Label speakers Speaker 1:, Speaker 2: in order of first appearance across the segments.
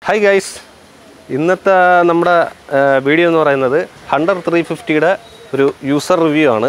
Speaker 1: hi guys ഇന്നത്തെ നമ്മുടെ video എന്ന് പറയുന്നത് ഹണ്ടർ ത്രീ ഫിഫ്റ്റിയുടെ ഒരു യൂസർ റിവ്യൂ ആണ്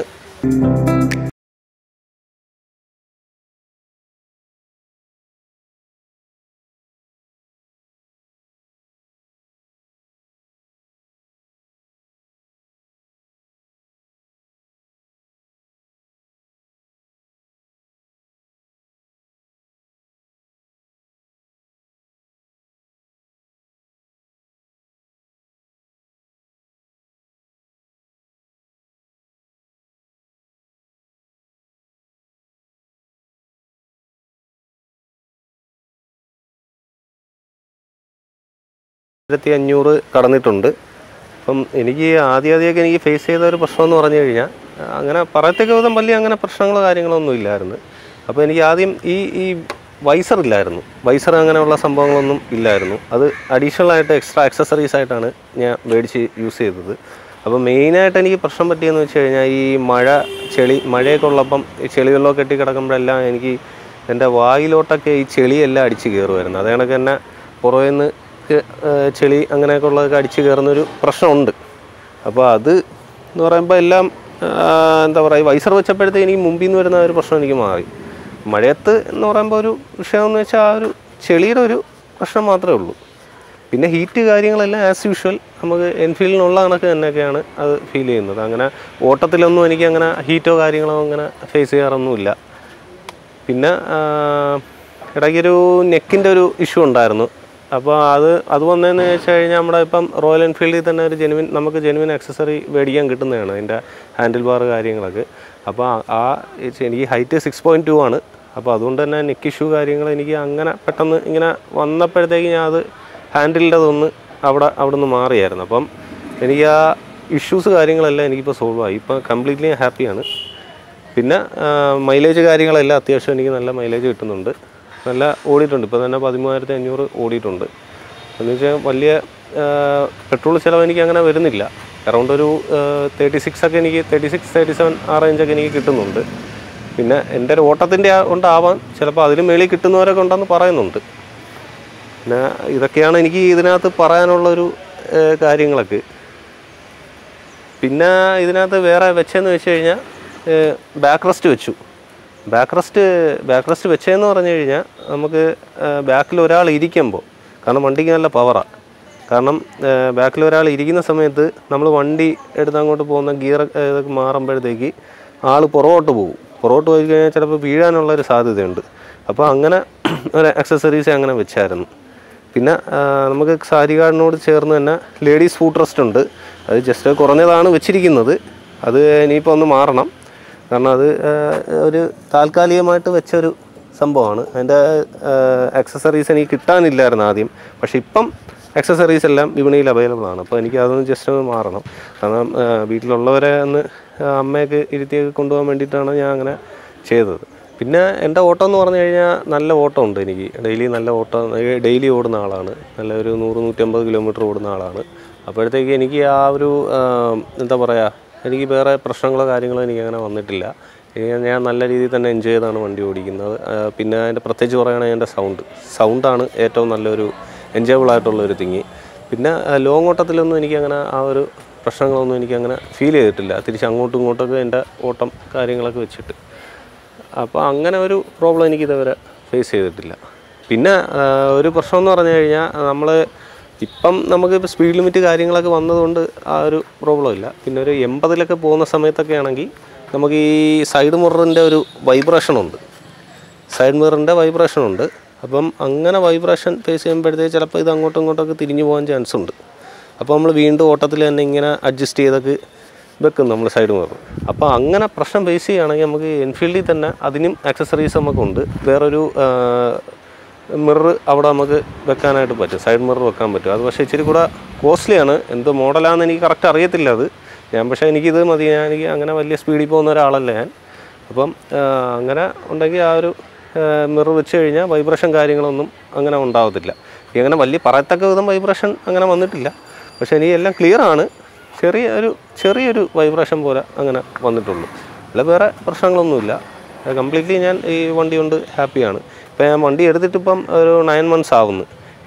Speaker 1: ആയിരത്തി അഞ്ഞൂറ് കടന്നിട്ടുണ്ട് അപ്പം എനിക്ക് ആദ്യം ആദ്യമൊക്കെ എനിക്ക് ഫേസ് ചെയ്ത ഒരു പ്രശ്നം എന്ന് പറഞ്ഞു കഴിഞ്ഞാൽ അങ്ങനെ പറയത്തക്ക വിധം വലിയ അങ്ങനെ പ്രശ്നങ്ങളോ കാര്യങ്ങളോ ഒന്നും ഇല്ലായിരുന്നു അപ്പോൾ എനിക്ക് ആദ്യം ഈ ഈ വൈസർ ഇല്ലായിരുന്നു വൈസർ അങ്ങനെയുള്ള സംഭവങ്ങളൊന്നും ഇല്ലായിരുന്നു അത് അഡീഷണൽ ആയിട്ട് എക്സ്ട്രാ ആക്സസറീസ് ആയിട്ടാണ് ഞാൻ മേടിച്ച് യൂസ് ചെയ്തത് അപ്പോൾ മെയിനായിട്ട് എനിക്ക് പ്രശ്നം പറ്റിയെന്ന് വെച്ച് കഴിഞ്ഞാൽ ഈ മഴ ചെളി മഴയൊക്കെ ഉള്ളപ്പം ഈ ചെളി വെള്ളമൊക്കെ കെട്ടി കിടക്കുമ്പോഴെല്ലാം എനിക്ക് എൻ്റെ വായിലോട്ടൊക്കെ ഈ ചെളിയെല്ലാം അടിച്ച് കയറുമായിരുന്നു അതേ കണക്ക് തന്നെ പുറമേ നിന്ന് ഏഹ് ചെളി അങ്ങനെയൊക്കെ ഉള്ളതൊക്കെ അടിച്ച് കയറുന്നൊരു പ്രശ്നമുണ്ട് അപ്പോൾ അത് എന്ന് പറയുമ്പോൾ എല്ലാം ആഹ് എന്താ പറയുക വൈസർ വെച്ചപ്പോഴത്തേക്ക് എനിക്ക് മുമ്പിൽ നിന്ന് വരുന്ന ഒരു പ്രശ്നം എനിക്ക് മാറി മഴയത്ത് എന്ന് പറയുമ്പോൾ ഒരു വിഷയം എന്ന് വെച്ചാൽ ആ ഒരു ചെളിയുടെ ഒരു പ്രശ്നം മാത്രമേ ഉള്ളൂ പിന്നെ ഹീറ്റ് കാര്യങ്ങളെല്ലാം ആസ് യൂഷ്വൽ നമുക്ക് എൻഫീൽഡിനുള്ള കണക്ക് തന്നെയൊക്കെയാണ് അത് ഫീൽ ചെയ്യുന്നത് അങ്ങനെ ഓട്ടത്തിലൊന്നും എനിക്ക് അങ്ങനെ ഹീറ്റോ കാര്യങ്ങളോ അങ്ങനെ ഫേസ് ചെയ്യാറൊന്നുമില്ല പിന്നെ ആ, ഇടയ്ക്കൊരു നെക്കിൻ്റെ ഒരു ഇഷ്യൂ ഉണ്ടായിരുന്നു അപ്പോൾ അത് അത് വന്നതെന്ന് വെച്ച് കഴിഞ്ഞാൽ നമ്മുടെ ഇപ്പം റോയൽ എൻഫീൽഡിൽ തന്നെ ഒരു ജെനുവിൻ നമുക്ക് ജെനുവിൻ അക്സസറി മേടിക്കാൻ കിട്ടുന്നതാണ് അതിൻ്റെ ഹാൻഡിൽ ബാർ കാര്യങ്ങളൊക്കെ അപ്പോൾ ആ- ആ ഇച്ച് എനിക്ക് ഹൈറ്റ് സിക്സ് പോയിൻറ്റ് ടു ആണ് അപ്പോൾ അതുകൊണ്ട് തന്നെ നെക്ക് ഇഷ്യൂ കാര്യങ്ങൾ എനിക്ക് അങ്ങനെ പെട്ടെന്ന് ഇങ്ങനെ വന്നപ്പോഴത്തേക്ക് ഞാൻ അത് ഹാൻഡിലിൻ്റെ അതൊന്ന് അവിടെ അവിടെ നിന്ന് മാറിയായിരുന്നു അപ്പം എനിക്ക് ആ ഇഷ്യൂസ് കാര്യങ്ങളെല്ലാം എനിക്കിപ്പോൾ സോൾവ് ആയി ഇപ്പോൾ കംപ്ലീറ്റ്ലി ഹാപ്പിയാണ് പിന്നെ മൈലേജ് കാര്യങ്ങളെല്ലാം അത്യാവശ്യം എനിക്ക് നല്ല മൈലേജ് കിട്ടുന്നുണ്ട് നല്ല ഓടിയിട്ടുണ്ട് ഇപ്പോൾ തന്നെ പതിമൂവായിരത്തി അഞ്ഞൂറ് ഓടിയിട്ടുണ്ട് എന്ന് വെച്ചാൽ വലിയ പെട്രോൾ ചിലവ് എനിക്ക് അങ്ങനെ വരുന്നില്ല അറൗണ്ട് ഒരു തേർട്ടി സിക്സ് ഒക്കെ എനിക്ക് തേർട്ടി സിക്സ് തേർട്ടി സെവൻ ആ റേഞ്ചൊക്കെ എനിക്ക് കിട്ടുന്നുണ്ട് പിന്നെ എൻ്റെ ഒരു ഓട്ടത്തിൻ്റെ കൊണ്ടാവാം ചിലപ്പോൾ അതിന് മേളിൽ കിട്ടുന്നവരൊക്കെ ഉണ്ടെന്ന് പറയുന്നുണ്ട് പിന്നെ ഇതൊക്കെയാണ് എനിക്ക് ഇതിനകത്ത് പറയാനുള്ളൊരു ഏഹ്, കാര്യങ്ങളൊക്കെ പിന്നെ ഇതിനകത്ത് വേറെ വെച്ചതെന്ന് വെച്ച് കഴിഞ്ഞാൽ ബാക്ക് റെസ്റ്റ് വെച്ചു ബാക്ക് റെസ്റ്റ് ബാക്ക് റെസ്റ്റ് വെച്ചതെന്ന് പറഞ്ഞു കഴിഞ്ഞാൽ നമുക്ക് ബാക്കിൽ ഒരാൾ ഇരിക്കുമ്പോൾ കാരണം വണ്ടിക്ക് നല്ല പവറാണ് കാരണം ബാക്കിൽ ഒരാൾ ഇരിക്കുന്ന സമയത്ത് നമ്മൾ വണ്ടി എടുത്ത് അങ്ങോട്ട് പോകുന്ന ഗിയർ ഇതൊക്കെ മാറുമ്പോഴത്തേക്ക് ആൾ പുറകോട്ട് പോകും പുറകോട്ട് പോയി കഴിഞ്ഞാൽ ചിലപ്പോൾ വീഴാനുള്ള ഒരു സാധ്യതയുണ്ട് അപ്പോൾ അങ്ങനെ ഒരു അക്സസറീസ് അങ്ങനെ വെച്ചായിരുന്നു പിന്നെ ആ, നമുക്ക് സാരികാടിനോട് ചേർന്ന് തന്നെ ലേഡീസ് ഫുഡ് റെസ്റ്റ് ഉണ്ട് അത് ജസ്റ്റ് കുറഞ്ഞതാണ് വെച്ചിരിക്കുന്നത് അത് ഇനിയിപ്പോൾ ഒന്ന് മാറണം കാരണം അത് ആ, ഒരു താൽക്കാലികമായിട്ട് വെച്ചൊരു സംഭവമാണ് അതിൻ്റെ അക്സസറീസ് എനിക്ക് കിട്ടാനില്ലായിരുന്നു ആദ്യം പക്ഷേ ഇപ്പം അക്സസറീസ് എല്ലാം വിപണിയിൽ അവൈലബിൾ ആണ് അപ്പോൾ എനിക്ക് അതൊന്ന് ജസ്റ്റ് ഒന്ന് മാറണം കാരണം ആ, വീട്ടിലുള്ളവരെ ഒന്ന് ആ, അമ്മയൊക്കെ ഇരുത്തിയൊക്കെ കൊണ്ടുപോകാൻ വേണ്ടിയിട്ടാണ് ഞാൻ അങ്ങനെ ചെയ്തത് പിന്നെ എൻ്റെ ഓട്ടം എന്ന് പറഞ്ഞു കഴിഞ്ഞാൽ നല്ല ഓട്ടം ഉണ്ട് എനിക്ക് ഡെയിലി നല്ല ഓട്ടം ഡെയിലി ഓടുന്ന ആളാണ് നല്ല ഒരു നൂറ് നൂറ്റമ്പത് കിലോമീറ്റർ ഓടുന്ന ആളാണ് അപ്പോഴത്തേക്ക് എനിക്ക് ആ ഒരു ആ, എന്താ പറയുക എനിക്ക് വേറെ പ്രശ്നങ്ങളോ കാര്യങ്ങളോ എനിക്ക് അങ്ങനെ വന്നിട്ടില്ല എനിക്ക് ഞാൻ നല്ല രീതിയിൽ തന്നെ എൻജോയ് ചെയ്താണ് വണ്ടി ഓടിക്കുന്നത് ആ, പിന്നെ അതിൻ്റെ പ്രത്യേകിച്ച് പറയുകയാണെങ്കിൽ എൻ്റെ സൗണ്ട് സൗണ്ടാണ് ഏറ്റവും നല്ലൊരു എൻജോയബിൾ ആയിട്ടുള്ള ഒരു തിങ്ങി പിന്നെ ലോങ് ഓട്ടത്തിലൊന്നും എനിക്കങ്ങനെ ആ ഒരു പ്രശ്നങ്ങളൊന്നും എനിക്കങ്ങനെ ഫീൽ ചെയ്തിട്ടില്ല തിരിച്ച് അങ്ങോട്ടും ഇങ്ങോട്ടൊക്കെ എൻ്റെ ഓട്ടം കാര്യങ്ങളൊക്കെ വെച്ചിട്ട് അപ്പോൾ അങ്ങനെ ഒരു പ്രോബ്ലം എനിക്ക് ഇതുവരെ ഫേസ് ചെയ്തിട്ടില്ല പിന്നെ ആ, ഒരു പ്രശ്നം എന്ന് പറഞ്ഞു കഴിഞ്ഞാൽ നമ്മൾ ഇപ്പം നമുക്ക് ഇപ്പോൾ സ്പീഡ് ലിമിറ്റ് കാര്യങ്ങളൊക്കെ വന്നതുകൊണ്ട് ആ ഒരു പ്രോബ്ലം ഇല്ല പിന്നെ ഒരു എൺപതിലൊക്കെ പോകുന്ന സമയത്തൊക്കെ ആണെങ്കിൽ നമുക്ക് ഈ സൈഡ് മിററിൻ്റെ ഒരു വൈബ്രേഷൻ ഉണ്ട് സൈഡ് മിററിൻ്റെ വൈബ്രേഷൻ ഉണ്ട് അപ്പം അങ്ങനെ വൈബ്രേഷൻ ഫേസ് ചെയ്യുമ്പോഴത്തേക്ക് ചിലപ്പോൾ ഇത് അങ്ങോട്ടും ഇങ്ങോട്ടൊക്കെ തിരിഞ്ഞു പോകാൻ ചാൻസ് ഉണ്ട് അപ്പോൾ നമ്മൾ വീണ്ടും ഓട്ടത്തിൽ തന്നെ ഇങ്ങനെ അഡ്ജസ്റ്റ് ചെയ്തൊക്കെ വെക്കും നമ്മൾ സൈഡ് മിറർ അപ്പോൾ അങ്ങനെ പ്രശ്നം ഫേസ് ചെയ്യുകയാണെങ്കിൽ നമുക്ക് എൻഫീൽഡിൽ തന്നെ അതിനും ആക്സസറീസ് നമുക്കുണ്ട് വേറൊരു മിറർ അവിടെ നമുക്ക് വെക്കാനായിട്ട് പറ്റും സൈഡ് മിറർ വെക്കാൻ പറ്റും അത് പക്ഷേ ഇച്ചിരി കൂടെ കോസ്റ്റ്ലിയാണ് എന്ത് മോഡലാണെന്ന് എനിക്ക് കറക്റ്റ് അറിയത്തില്ല അത് ഞാൻ പക്ഷേ എനിക്കിത് മതി ഞാൻ എനിക്ക് അങ്ങനെ വലിയ സ്പീഡിൽ പോകുന്ന ഒരാളല്ല ഞാൻ അപ്പം ആ, അങ്ങനെ ഉണ്ടെങ്കിൽ ആ ഒരു മിറർ വെച്ച് കഴിഞ്ഞാൽ വൈബ്രേഷൻ കാര്യങ്ങളൊന്നും അങ്ങനെ ഉണ്ടാവത്തില്ല ഈ അങ്ങനെ വലിയ പറയത്തക്ക വിധം വൈബ്രേഷൻ അങ്ങനെ വന്നിട്ടില്ല പക്ഷേ എനിക്ക് എല്ലാം ക്ലിയർ ആണ് ചെറിയ ഒരു ചെറിയൊരു വൈബ്രേഷൻ പോലെ അങ്ങനെ വന്നിട്ടുള്ളൂ അല്ല വേറെ പ്രശ്നങ്ങളൊന്നുമില്ല കംപ്ലീറ്റ്ലി ഞാൻ ഈ വണ്ടി കൊണ്ട് ഹാപ്പിയാണ് ഇപ്പോൾ ഞാൻ വണ്ടി എടുത്തിട്ട് ഇപ്പം ഒരു നയൻ മന്ത്സ് ആവുന്നു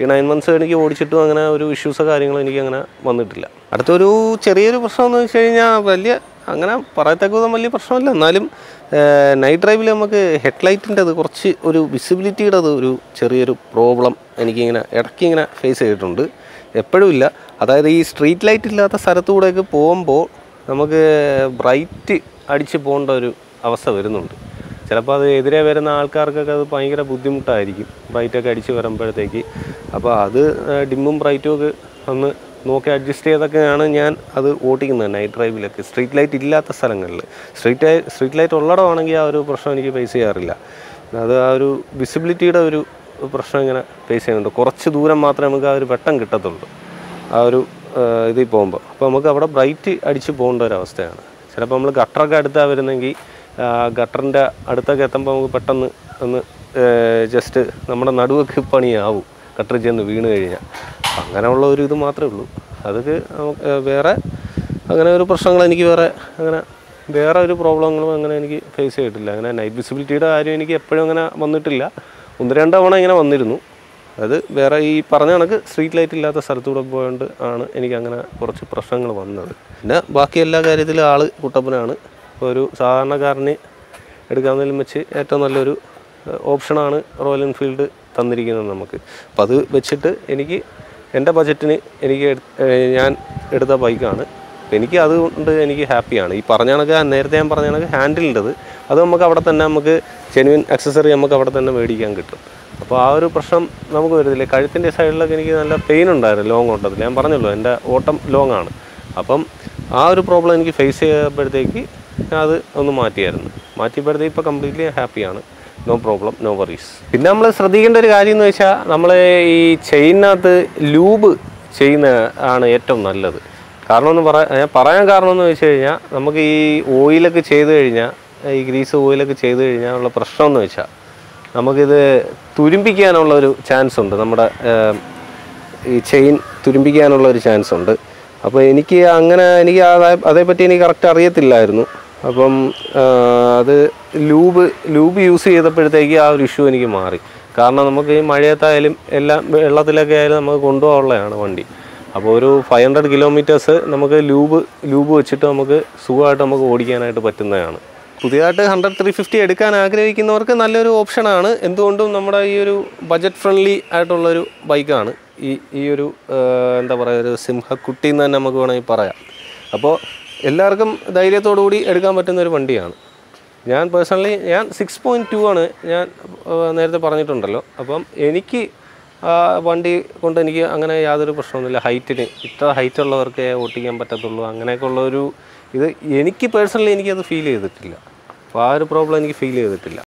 Speaker 1: ഈ നയൻ മന്ത്സ് എനിക്ക് ഓടിച്ചിട്ടും അങ്ങനെ ഒരു ഇഷ്യൂസോ കാര്യങ്ങളോ എനിക്ക് അങ്ങനെ വന്നിട്ടില്ല അടുത്തൊരു ചെറിയൊരു പ്രശ്നം എന്ന് വെച്ച് കഴിഞ്ഞാൽ വലിയ അങ്ങനെ പറയത്തക്ക വിധം വലിയ പ്രശ്നമല്ല എന്നാലും നൈറ്റ് ഡ്രൈവിൽ നമുക്ക് ഹെഡ്ലൈറ്റിൻ്റെ അത് കുറച്ച് ഒരു വിസിബിലിറ്റിയുടെ അത് ഒരു ചെറിയൊരു പ്രോബ്ലം എനിക്കിങ്ങനെ ഇടയ്ക്ക് ഇങ്ങനെ ഫേസ് ചെയ്തിട്ടുണ്ട് എപ്പോഴും ഇല്ല അതായത് ഈ സ്ട്രീറ്റ് ലൈറ്റ് ഇല്ലാത്ത സ്ഥലത്തൂടെയൊക്കെ പോകുമ്പോൾ നമുക്ക് ബ്രൈറ്റ് അടിച്ച് പോകേണ്ട ഒരു അവസ്ഥ വരുന്നുണ്ട് ചിലപ്പോൾ അത് എതിരെ വരുന്ന ആൾക്കാർക്കൊക്കെ അത് ഭയങ്കര ബുദ്ധിമുട്ടായിരിക്കും ബ്രൈറ്റൊക്കെ അടിച്ച് വരുമ്പോഴത്തേക്ക് അപ്പോൾ അത് ഡിമ്മും ബ്രൈറ്റും ഒക്കെ ഒന്ന് നോക്കി അഡ്ജസ്റ്റ് ചെയ്തൊക്കെയാണ് ഞാൻ അത് ഓട്ടിക്കുന്നത് നൈറ്റ് ഡ്രൈവിലൊക്കെ സ്ട്രീറ്റ് ലൈറ്റ് ഇല്ലാത്ത സ്ഥലങ്ങളിൽ സ്ട്രീറ്റ് സ്ട്രീറ്റ് ലൈറ്റ് ഉള്ളിടമാണെങ്കിൽ ആ ഒരു പ്രശ്നം എനിക്ക് ഫേസ് ചെയ്യാറില്ല അത് ആ ഒരു വിസിബിലിറ്റിയുടെ ഒരു പ്രശ്നം ഇങ്ങനെ ഫേസ് ചെയ്യുന്നുണ്ട് കുറച്ച് ദൂരം മാത്രമേ നമുക്ക് ആ ഒരു വെട്ടം കിട്ടത്തുള്ളൂ ആ ഒരു ആ, ഇതിൽ പോകുമ്പോൾ അപ്പോൾ നമുക്ക് അവിടെ ബ്രൈറ്റ് അടിച്ച് പോകേണ്ട ഒരു അവസ്ഥയാണ് ചിലപ്പോൾ നമ്മൾ ഗട്ടറൊക്കെ അടുത്താണ് വരുന്നെങ്കിൽ ഗട്ടറിൻ്റെ അടുത്തൊക്കെ എത്തുമ്പോൾ നമുക്ക് പെട്ടെന്ന് ഒന്ന് ജസ്റ്റ് നമ്മുടെ നടുവൊക്കെ പണിയാവും ഗട്ടറിൽ ചെന്ന് വീണ് കഴിഞ്ഞാൽ അങ്ങനെയുള്ള ഒരു ഇത് മാത്രമേ ഉള്ളൂ അതൊക്കെ നമുക്ക് ആ, വേറെ അങ്ങനെ ഒരു പ്രശ്നങ്ങൾ എനിക്ക് വേറെ അങ്ങനെ വേറെ ഒരു പ്രോബ്ലങ്ങളും അങ്ങനെ എനിക്ക് ഫേസ് ചെയ്തിട്ടില്ല അങ്ങനെ നൈറ്റ് വിസിബിലിറ്റിയുടെ കാര്യം എനിക്ക് എപ്പോഴും അങ്ങനെ വന്നിട്ടില്ല ഒന്ന് രണ്ട് തവണ ഇങ്ങനെ വന്നിരുന്നു അത് വേറെ ഈ പറഞ്ഞ കണക്ക് സ്ട്രീറ്റ് ലൈറ്റ് ഇല്ലാത്ത സ്ഥലത്തൂടെ പോയതുകൊണ്ട് ആണ് എനിക്ക് അങ്ങനെ കുറച്ച് പ്രശ്നങ്ങൾ വന്നത് പിന്നെ ബാക്കി എല്ലാ കാര്യത്തിലും ആൾ കുട്ടപ്പനാണ് ഇപ്പോൾ ഒരു സാധാരണക്കാരന് എടുക്കാവുന്നതിലും വെച്ച് ഏറ്റവും നല്ലൊരു ഏഹ്, ഓപ്ഷനാണ് റോയൽ എൻഫീൽഡ് തന്നിരിക്കുന്നത് നമുക്ക് അപ്പോൾ അത് വെച്ചിട്ട് എനിക്ക് എൻ്റെ ബജറ്റിന് എനിക്ക് എടു- ഏഹ്, ഞാൻ എടുത്ത ബൈക്കാണ് അപ്പോൾ എനിക്ക് അതുകൊണ്ട് എനിക്ക് ഹാപ്പിയാണ് ഈ പറഞ്ഞ കണക്ക് നേരത്തെ ഞാൻ പറഞ്ഞ കണക്ക് ഹാൻഡിലിൻ്റെത് അത് നമുക്ക് അവിടെ തന്നെ നമുക്ക് ജെനുവിൻ അക്സസറി നമുക്ക് അവിടെ തന്നെ മേടിക്കാൻ കിട്ടും അപ്പോൾ ആ ഒരു പ്രശ്നം നമുക്ക് വരുന്നില്ല കഴുത്തിൻ്റെ സൈഡിലൊക്കെ എനിക്ക് നല്ല പെയിൻ ഉണ്ടായിരുന്നു ലോങ് ഓട്ടത്തിൽ ഞാൻ പറഞ്ഞല്ലോ എൻ്റെ ഓട്ടം ലോങ് ആണ് അപ്പം ആ ഒരു പ്രോബ്ലം എനിക്ക് ഫേസ് ചെയ്തപ്പോഴത്തേക്ക് ഞാൻ അത് ഒന്ന് മാറ്റിയായിരുന്നു മാറ്റിയപ്പോഴത്തേക്ക് ഇപ്പോൾ കംപ്ലീറ്റ്ലി ഹാപ്പിയാണ് നോ പ്രോബ്ലം നോ വറീസ് പിന്നെ നമ്മൾ ശ്രദ്ധിക്കേണ്ട ഒരു കാര്യം എന്ന് വെച്ചാൽ നമ്മൾ ഈ ചെയിനകത്ത് ലൂബ് ചെയ്യുന്ന ആണ് ഏറ്റവും നല്ലത് കാരണം എന്ന് പറയാൻ ഞാൻ പറയാൻ കാരണം എന്ന് വെച്ച് കഴിഞ്ഞാൽ നമുക്ക് ഈ ഓയിലൊക്കെ ചെയ്ത് കഴിഞ്ഞാൽ ഈ ഗ്രീസ് ഓയിലൊക്കെ ചെയ്ത് കഴിഞ്ഞാൽ ഉള്ള പ്രശ്നം എന്ന് വെച്ചാൽ നമുക്കിത് തുരുമ്പിക്കാനുള്ള ഒരു ചാൻസ് ഉണ്ട് നമ്മുടെ ഏം, ഈ ചെയിൻ തുരുമ്പിക്കാനുള്ള ഒരു ചാൻസ് ഉണ്ട് അപ്പോൾ എനിക്ക് അങ്ങനെ എനിക്ക് അതേ- അതേപ്പറ്റി എനിക്ക് കറക്റ്റ് അറിയത്തില്ലായിരുന്നു അപ്പം ആ, അത് ലൂബ് ലൂബ് യൂസ് ചെയ്തപ്പോഴത്തേക്ക് ആ ഒരു ഇഷ്യൂ എനിക്ക് മാറി കാരണം നമുക്ക് ഈ മഴയത്തായാലും എല്ലാം വെള്ളത്തിലൊക്കെ ആയാലും നമുക്ക് കൊണ്ടുപോകാനുള്ളതാണ് വണ്ടി അപ്പോൾ ഒരു ഫൈവ് ഹൺഡ്രഡ് കിലോമീറ്റേഴ്സ് നമുക്ക് ലൂബ് ലൂബ് വെച്ചിട്ട് നമുക്ക് സുഖമായിട്ട് നമുക്ക് ഓടിക്കാനായിട്ട് പറ്റുന്നതാണ് പുതിയതായിട്ട് ഹൺഡ്രഡ് ത്രീ ഫിഫ്റ്റി എടുക്കാൻ ആഗ്രഹിക്കുന്നവർക്ക് നല്ലൊരു ഓപ്ഷനാണ് എന്തുകൊണ്ടും നമ്മുടെ ഈ ഒരു ബജറ്റ് ഫ്രണ്ട്ലി ആയിട്ടുള്ളൊരു ബൈക്കാണ് ഈ ഈ ഒരു ആ, എന്താ പറയുക ഒരു സിംഹക്കുട്ടി എന്ന് തന്നെ നമുക്ക് വേണമെങ്കിൽ പറയാം അപ്പോൾ എല്ലാവർക്കും ധൈര്യത്തോടു കൂടി എടുക്കാൻ പറ്റുന്ന ഒരു വണ്ടിയാണ് ഞാൻ പേഴ്സണലി ഞാൻ സിക്സ് പോയിൻറ്റ് ടു ആണ് ഞാൻ ആ, നേരത്തെ പറഞ്ഞിട്ടുണ്ടല്ലോ അപ്പം എനിക്ക് ആ വണ്ടി കൊണ്ട് എനിക്ക് അങ്ങനെ യാതൊരു പ്രശ്നമൊന്നുമില്ല ഹൈറ്റിന് ഇത്ര ഹൈറ്റ് ഉള്ളവർക്കേ ഓട്ടിക്കാൻ പറ്റത്തുള്ളൂ അങ്ങനെയൊക്കെ ഉള്ള ഒരു ഇത് എനിക്ക് പേഴ്സണലി എനിക്കത് ഫീൽ ചെയ്തിട്ടില്ല അപ്പോൾ ആ ഒരു പ്രോബ്ലം എനിക്ക് ഫീൽ ചെയ്തിട്ടില്ല